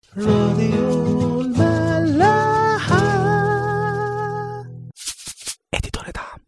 راديو الملاحة اديتور دعم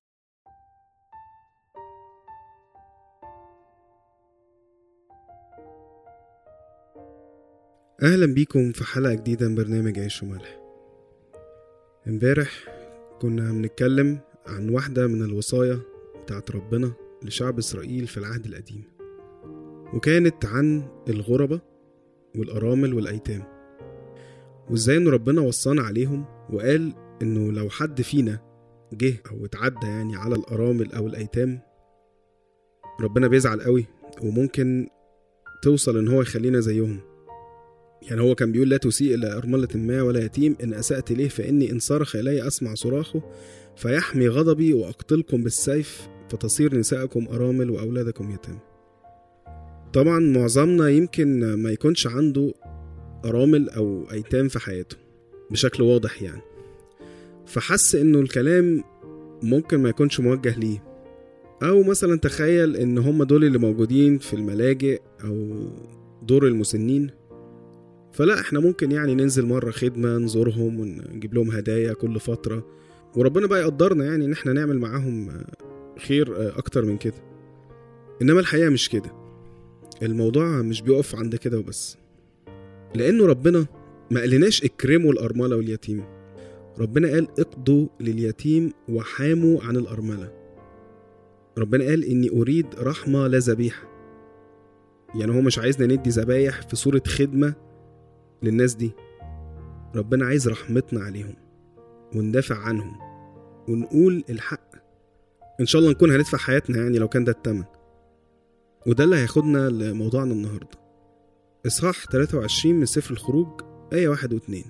أهلا بيكم في حلقة جديدة من برنامج عيش وملح امبارح كنا بنتكلم عن واحدة من الوصايا بتاعت ربنا لشعب إسرائيل في العهد القديم وكانت عن الغربة والأرامل والأيتام وإزاي إن ربنا وصانا عليهم وقال إنه لو حد فينا جه أو اتعدى يعني على الأرامل أو الأيتام ربنا بيزعل قوي وممكن توصل إن هو يخلينا زيهم يعني هو كان بيقول لا تسيء إلى أرملة ما ولا يتيم إن أسأت إليه فإني إن صرخ إلي أسمع صراخه فيحمي غضبي وأقتلكم بالسيف فتصير نساءكم أرامل وأولادكم يتام طبعا معظمنا يمكن ما يكونش عنده أرامل أو أيتام في حياته بشكل واضح يعني فحس إنه الكلام ممكن ما يكونش موجه ليه أو مثلا تخيل إن هم دول اللي موجودين في الملاجئ أو دور المسنين فلا احنا ممكن يعني ننزل مرة خدمة نزورهم ونجيب لهم هدايا كل فترة وربنا بقى يقدرنا يعني ان احنا نعمل معاهم خير اكتر من كده انما الحقيقة مش كده الموضوع مش بيقف عند كده وبس لانه ربنا ما قالناش اكرموا الارملة واليتيم ربنا قال اقضوا لليتيم وحاموا عن الارملة ربنا قال اني اريد رحمة لا ذبيحة يعني هو مش عايزنا ندي ذبايح في صورة خدمة للناس دي ربنا عايز رحمتنا عليهم وندافع عنهم ونقول الحق ان شاء الله نكون هندفع حياتنا يعني لو كان ده التمن وده اللي هياخدنا لموضوعنا النهارده اصحاح 23 من سفر الخروج آية واحد واتنين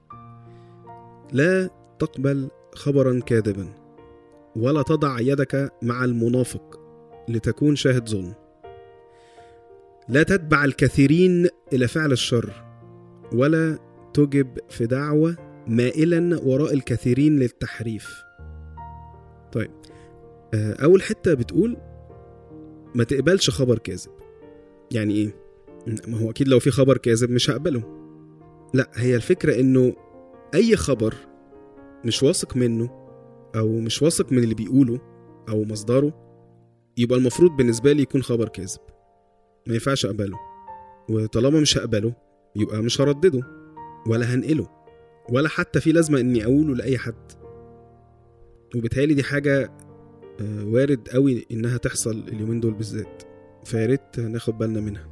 لا تقبل خبرا كاذبا ولا تضع يدك مع المنافق لتكون شاهد ظلم لا تتبع الكثيرين إلى فعل الشر ولا تجب في دعوة مائلا وراء الكثيرين للتحريف طيب أول حتة بتقول ما تقبلش خبر كاذب يعني إيه؟ ما هو أكيد لو في خبر كاذب مش هقبله لا هي الفكرة إنه أي خبر مش واثق منه أو مش واثق من اللي بيقوله أو مصدره يبقى المفروض بالنسبة لي يكون خبر كاذب ما ينفعش أقبله وطالما مش هقبله يبقى مش هردده ولا هنقله ولا حتى في لازمة إني أقوله لأي حد وبالتالي دي حاجة وارد قوي إنها تحصل اليومين دول بالذات فياريت ناخد بالنا منها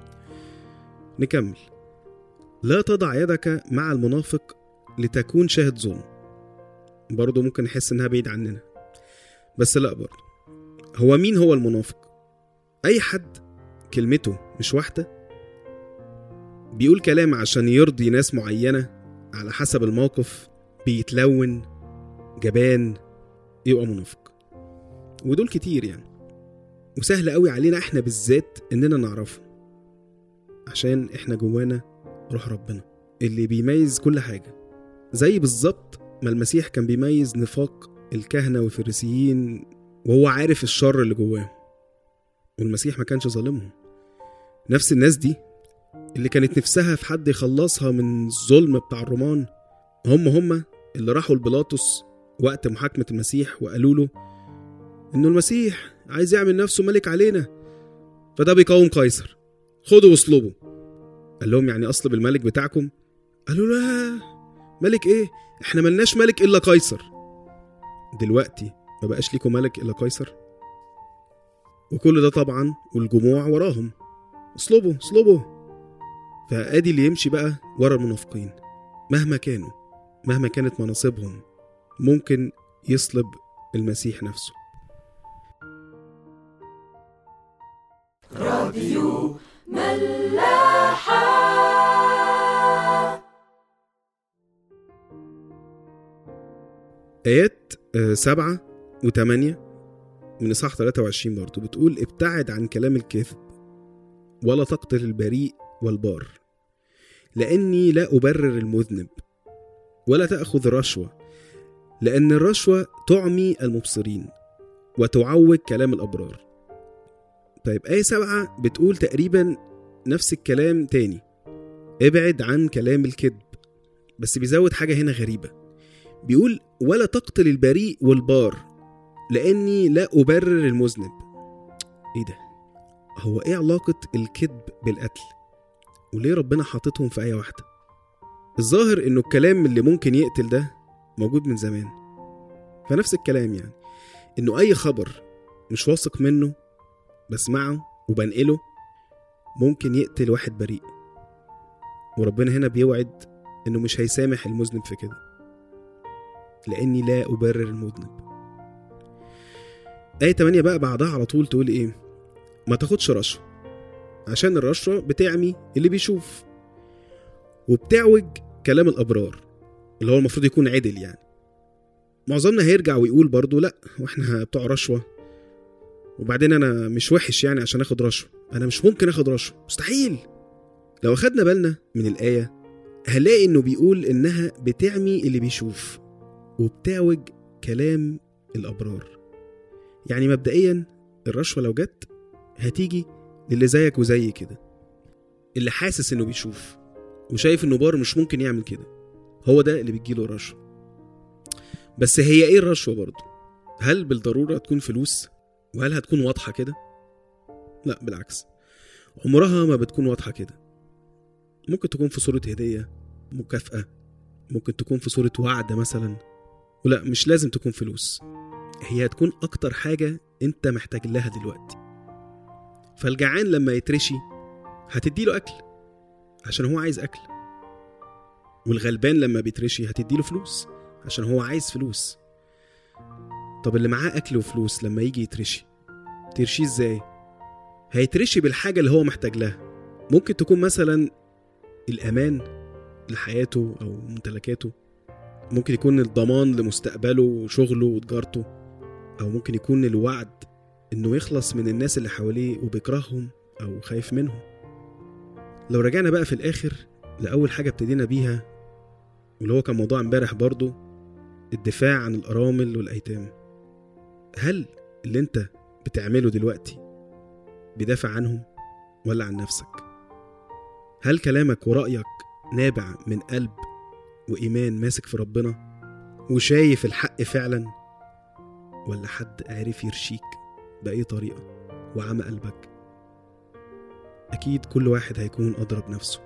نكمل لا تضع يدك مع المنافق لتكون شاهد ظلم برضه ممكن نحس إنها بعيد عننا بس لا برضه هو مين هو المنافق أي حد كلمته مش واحدة بيقول كلام عشان يرضي ناس معينة على حسب الموقف بيتلون جبان يبقى منافق ودول كتير يعني وسهل قوي علينا احنا بالذات اننا نعرفه عشان احنا جوانا روح ربنا اللي بيميز كل حاجة زي بالظبط ما المسيح كان بيميز نفاق الكهنة والفريسيين وهو عارف الشر اللي جواهم والمسيح ما كانش ظالمهم نفس الناس دي اللي كانت نفسها في حد يخلصها من الظلم بتاع الرومان هم هم اللي راحوا لبيلاطس وقت محاكمة المسيح وقالوا له إنه المسيح عايز يعمل نفسه ملك علينا فده بيقاوم قيصر خدوا واصلبوا قال لهم يعني أصلب الملك بتاعكم قالوا لا ملك إيه إحنا ملناش ملك إلا قيصر دلوقتي ما بقاش ليكم ملك إلا قيصر وكل ده طبعا والجموع وراهم اصلبوا اصلبوا فادي اللي يمشي بقى ورا المنافقين مهما كانوا مهما كانت مناصبهم ممكن يصلب المسيح نفسه راديو ملاحة آيات آه، سبعة وثمانية من إصحاح 23 برضه بتقول ابتعد عن كلام الكذب ولا تقتل البريء والبار لأني لا أبرر المذنب ولا تأخذ رشوة لأن الرشوة تعمي المبصرين وتعوج كلام الأبرار طيب آية سبعة بتقول تقريبا نفس الكلام تاني ابعد عن كلام الكذب بس بيزود حاجة هنا غريبة بيقول ولا تقتل البريء والبار لأني لا أبرر المذنب إيه ده؟ هو إيه علاقة الكذب بالقتل؟ وليه ربنا حاططهم في آية واحدة؟ الظاهر إنه الكلام اللي ممكن يقتل ده موجود من زمان فنفس الكلام يعني إنه أي خبر مش واثق منه بسمعه وبنقله ممكن يقتل واحد بريء وربنا هنا بيوعد إنه مش هيسامح المذنب في كده لأني لا أبرر المذنب آية 8 بقى بعدها على طول تقول إيه ما تاخدش رشوة عشان الرشوة بتعمي اللي بيشوف وبتعوج كلام الأبرار اللي هو المفروض يكون عدل يعني معظمنا هيرجع ويقول برضو لا واحنا بتوع رشوة وبعدين انا مش وحش يعني عشان اخد رشوة انا مش ممكن اخد رشوة مستحيل لو اخدنا بالنا من الآية هنلاقي انه بيقول انها بتعمي اللي بيشوف وبتعوج كلام الأبرار يعني مبدئيا الرشوة لو جت هتيجي للي زيك وزي كده اللي حاسس انه بيشوف وشايف انه بار مش ممكن يعمل كده هو ده اللي بتجيله الرشوة بس هي ايه الرشوة برضه هل بالضرورة تكون فلوس وهل هتكون واضحة كده لا بالعكس عمرها ما بتكون واضحة كده ممكن تكون في صورة هدية مكافأة ممكن تكون في صورة وعد مثلا ولا مش لازم تكون فلوس هي هتكون أكتر حاجة أنت محتاج لها دلوقتي فالجعان لما يترشي هتديله أكل عشان هو عايز أكل والغلبان لما بيترشي هتديله فلوس عشان هو عايز فلوس طب اللي معاه أكل وفلوس لما يجي يترشي ترشيه ازاي؟ هيترشي بالحاجة اللي هو محتاج لها ممكن تكون مثلا الأمان لحياته أو ممتلكاته ممكن يكون الضمان لمستقبله وشغله وتجارته أو ممكن يكون الوعد إنه يخلص من الناس اللي حواليه وبيكرههم أو خايف منهم لو رجعنا بقى في الآخر لأول حاجة ابتدينا بيها واللي هو كان موضوع امبارح برضو الدفاع عن الأرامل والأيتام هل اللي انت بتعمله دلوقتي بيدافع عنهم ولا عن نفسك هل كلامك ورأيك نابع من قلب وإيمان ماسك في ربنا وشايف الحق فعلا ولا حد عرف يرشيك بأي طريقة وعمى قلبك أكيد كل واحد هيكون أدرى بنفسه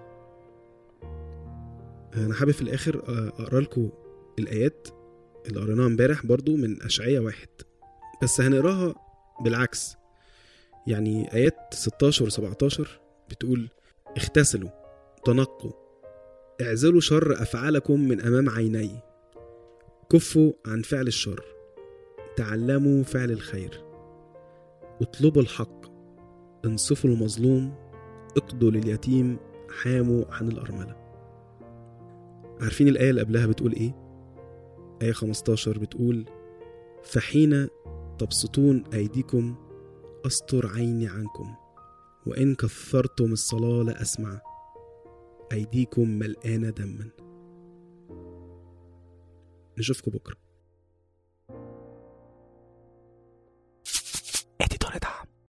أنا حابب في الآخر أقرأ لكم الآيات اللي قريناها امبارح برضو من أشعية واحد بس هنقراها بالعكس يعني آيات 16 و 17 بتقول اغتسلوا تنقوا اعزلوا شر أفعالكم من أمام عيني كفوا عن فعل الشر تعلموا فعل الخير اطلبوا الحق انصفوا المظلوم اقضوا لليتيم حاموا عن الأرملة عارفين الآية اللي قبلها بتقول إيه؟ آية 15 بتقول فحين تبسطون أيديكم أستر عيني عنكم وإن كثرتم الصلاة لا أسمع أيديكم ملآنة دما نشوفكم بكره